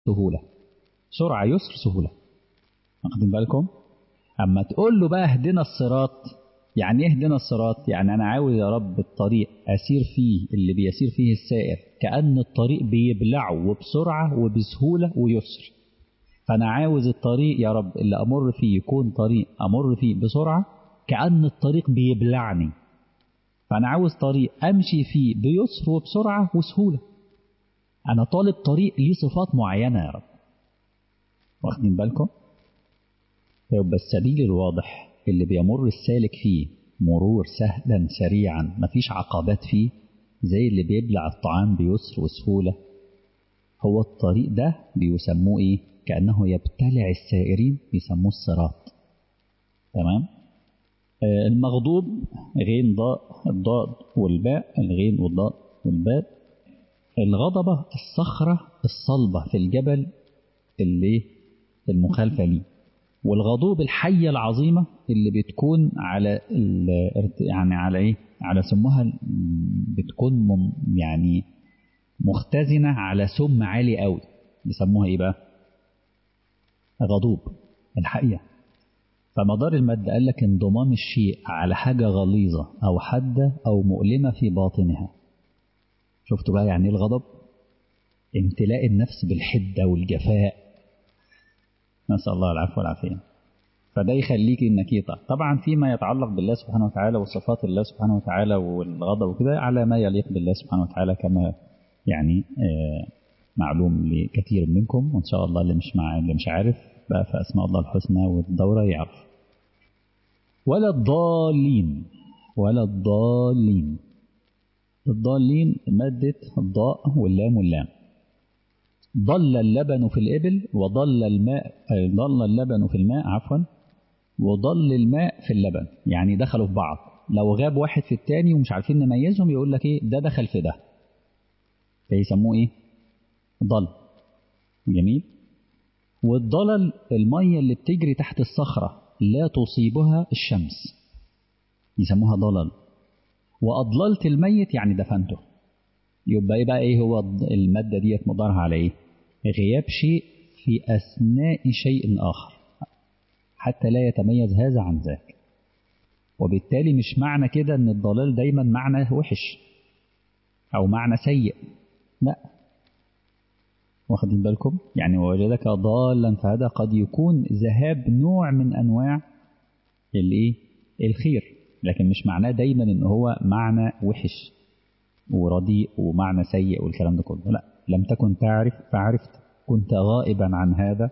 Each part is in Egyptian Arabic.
سهولة سرعة يسر سهولة واخدين بالكم أما تقول له بقى اهدنا الصراط يعني ايه اهدنا الصراط يعني أنا عاوز يا رب الطريق أسير فيه اللي بيسير فيه السائر كأن الطريق بيبلعه وبسرعة وبسهولة ويسر فأنا عاوز الطريق يا رب اللي أمر فيه يكون طريق أمر فيه بسرعة كأن الطريق بيبلعني فأنا عاوز طريق أمشي فيه بيسر وبسرعة وسهولة أنا طالب طريق ليه صفات معينة يا رب واخدين بالكم يبقى السبيل الواضح اللي بيمر السالك فيه مرور سهلا سريعا مفيش عقبات فيه زي اللي بيبلع الطعام بيسر وسهولة هو الطريق ده بيسموه ايه كأنه يبتلع السائرين بيسموه الصراط تمام آه المغضوب غين ضاء الضاد والباء الغين والضاء والباء الغضبة الصخرة الصلبة في الجبل اللي المخالفة ليه والغضوب الحية العظيمة اللي بتكون على يعني على ايه على سمها بتكون مم يعني مختزنة على سم عالي قوي بيسموها ايه بقى غضوب الحقيقة فمدار المادة قال لك انضمام الشيء على حاجة غليظة أو حادة أو مؤلمة في باطنها شفتوا بقى يعني ايه الغضب امتلاء النفس بالحدة والجفاء نسأل الله العفو والعافية فده يخليك انك يطع طبعا فيما يتعلق بالله سبحانه وتعالى وصفات الله سبحانه وتعالى والغضب وكده على ما يليق بالله سبحانه وتعالى كما يعني آه معلوم لكثير منكم وان شاء الله اللي مش مع اللي مش عارف بقى في اسماء الله الحسنى والدورة يعرف ولا الضالين ولا الضالين الضالين مادة الضاء واللام واللام ضل اللبن في الإبل وضل الماء ضل اللبن في الماء عفوا وضل الماء في اللبن يعني دخلوا في بعض لو غاب واحد في التاني ومش عارفين نميزهم يقول لك ايه ده دخل في ده فيسموه ايه ضل جميل والضلل المية اللي بتجري تحت الصخرة لا تصيبها الشمس يسموها ضلل وأضللت الميت يعني دفنته يبقى ايه بقى ايه هو المادة ديت مضارها على ايه غياب شيء في أثناء شيء آخر حتى لا يتميز هذا عن ذاك وبالتالي مش معنى كده ان الضلال دايما معنى وحش او معنى سيء لا واخدين بالكم يعني وجدك ضالا فهذا قد يكون ذهاب نوع من انواع الايه الخير لكن مش معناه دايما ان هو معنى وحش ورديء ومعنى سيء والكلام ده كله لا لم تكن تعرف فعرفت كنت غائبا عن هذا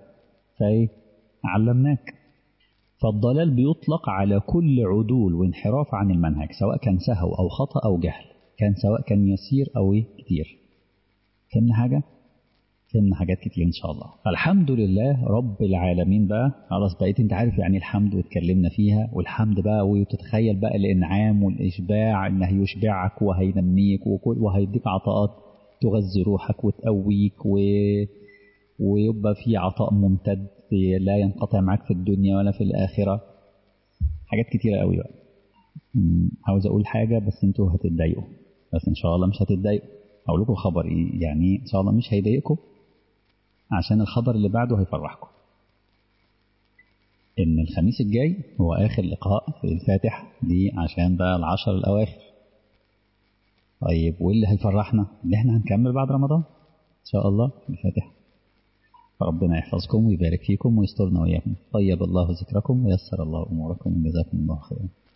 فعلمناك فالضلال بيطلق على كل عدول وانحراف عن المنهج سواء كان سهو أو خطأ أو جهل كان سواء كان يسير أو إيه كتير فهمنا حاجة؟ فهمنا حاجات كتير إن شاء الله الحمد لله رب العالمين بقى خلاص بقيت أنت عارف يعني الحمد واتكلمنا فيها والحمد بقى وتتخيل بقى الإنعام والإشباع إن هيشبعك وهينميك وهيديك عطاءات تغذي روحك وتقويك و... ويبقى في عطاء ممتد لا ينقطع معاك في الدنيا ولا في الآخرة حاجات كتيرة قوي بقى عاوز أقول حاجة بس أنتوا هتتضايقوا بس إن شاء الله مش هتتضايقوا أقول لكم خبر إيه يعني إن شاء الله مش هيضايقكم عشان الخبر اللي بعده هيفرحكم إن الخميس الجاي هو آخر لقاء في الفاتح دي عشان بقى العشر الأواخر طيب وإيه اللي هيفرحنا؟ إن إحنا هنكمل بعد رمضان إن شاء الله في الفاتحة ربنا يحفظكم ويبارك فيكم ويسترنا وإياكم طيب الله ذكركم ويسر الله أموركم وجزاكم الله خيرا